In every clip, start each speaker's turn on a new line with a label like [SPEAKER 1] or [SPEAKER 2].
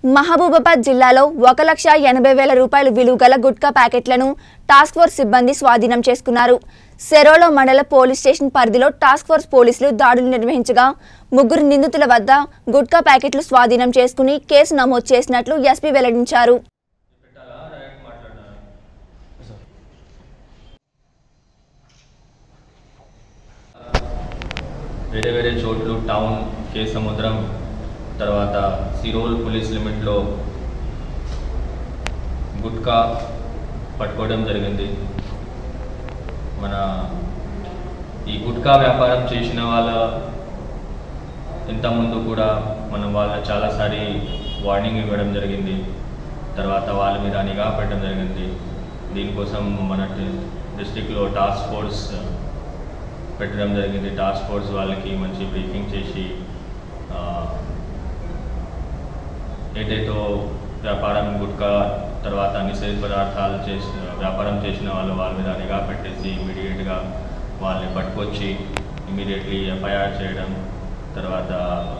[SPEAKER 1] మహబూబాబాద్ జిల్లాలో ఒక లక్ష ఎనభై వేల రూపాయలు విలువ గల గుట్కా ప్యాకెట్లను టాస్క్ ఫోర్స్ సిబ్బంది స్వాధీనం చేసుకున్నారు సెరోలో మండల పోలీస్ స్టేషన్ పరిధిలో టాస్క్ ఫోర్స్ పోలీసులు దాడులు నిర్వహించగా ముగ్గురు నిందితుల వద్ద గుట్కా ప్యాకెట్లు స్వాధీనం చేసుకుని కేసు నమోదు చేసినట్లు ఎస్పీ వెల్లడించారు
[SPEAKER 2] పెట్టాలా డైరెక్ట్ మాట్లాడాలా వేరే వేరే చోట్లు టౌన్ కే సముద్రం తర్వాత సిరోల్ పోలీస్ లిమిట్లో గుట్కా పట్టుకోవడం జరిగింది మన ఈ గుట్కా వ్యాపారం చేసిన వాళ్ళ ఇంతకుముందు కూడా మనం వాళ్ళ చాలాసారి వార్నింగ్ ఇవ్వడం జరిగింది తర్వాత వాళ్ళ మీద నిఘా పెట్టడం జరిగింది దీనికోసం మన డిస్టిక్లో టాస్క్ ఫోర్స్ పెట్టడం జరిగింది టాస్క్ ఫోర్స్ వాళ్ళకి మంచి బ్రీఫింగ్ చేసి ఆ, ఏదైతే వ్యాపారం గుట్కా తర్వాత నిషేధ పదార్థాలు చేసి వ్యాపారం చేసిన వాళ్ళు వాళ్ళ మీద నిఘా పెట్టేసి ఇమీడియట్గా వాళ్ళని పట్టుకొచ్చి ఇమీడియట్లీ ఎఫ్ఐఆర్ చేయడం తర్వాత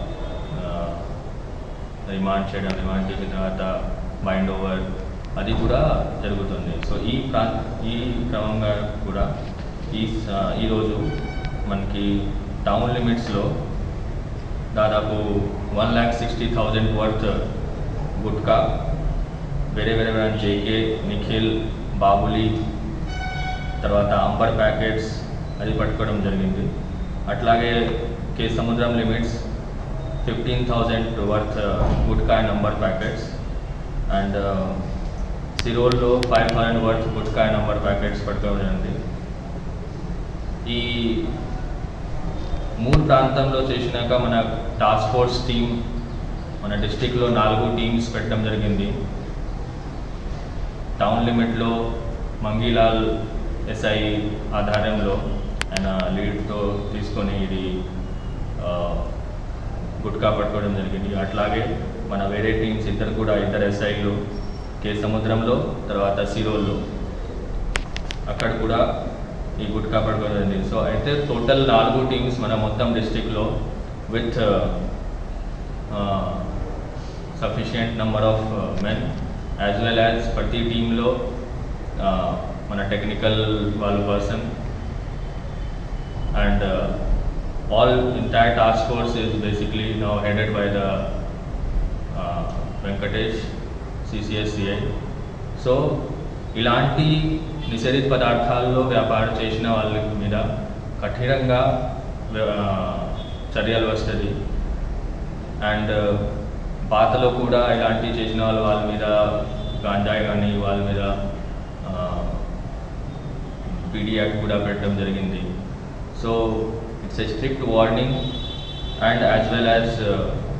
[SPEAKER 2] రిమాండ్ చేయడం రిమాండ్ చేసిన తర్వాత బైండ్ ఓవర్ అది కూడా జరుగుతుంది సో ఈ ప్రా ఈ క్రమంగా కూడా ఈ స- ఈరోజు మనకి టౌన్ లిమిట్స్లో దాదాపు one lakh sixty thousand worth gutka వేరే వేరే బ్రాండ్ జేకే నిఖిల్ బాబులి తర్వాత అంబర్ ప్యాకెట్స్ అది పట్టుకోవడం జరిగింది అట్లాగే కే సముద్రం limits fifteen thousand worth gutka and Amber packets and సిరోల్లో five thousand worth gutka and Amber packets పట్టుకోవడం జరిగింది ఈ మూడు ప్రాంతంలో చేసినాక మన టాస్క్ ఫోర్స్ టీమ్ మన డిస్టిక్లో నాలుగు టీమ్స్ పెట్టడం జరిగింది టౌన్ లిమిట్లో మంగీలాల్ ఎస్ఐ ఆధారంలో ఆయన లీడ్తో తీసుకొని ఇది ఆ, గుట్కా పట్టుకోవడం జరిగింది అట్లాగే మన వేరే టీమ్స్ ఇద్దరు కూడా ఇద్దరు ఎస్ఐలు కే సముద్రంలో తర్వాత సిరోల్లో అక్కడ కూడా ఈ గుట్కా పట్టుకోవడం జరిగింది సో అయితే టోటల్ నాలుగు టీమ్స్ మన మొత్తం డిస్టిక్లో with sufficient number of men as well as ప్రతి టీంలో మన టెక్నికల్ వాళ్ళ person and all entire task force is basically now headed by the uh, Venkatesh CCS CI so ఇలాంటి నిషేధిత పదార్థాల్లో వ్యాపారం చేసిన వాళ్ళ మీద కఠినంగా ఆ, చర్యలు వస్తుంది అండ్ పాతలో కూడా ఇలాంటివి చేసిన వాళ్ళు వాళ్ళ మీద గాంజాయి కానీ వాళ్ళ మీద పీడీ యాక్ట్ కూడా పెట్టడం జరిగింది so it's a strict warning and as well as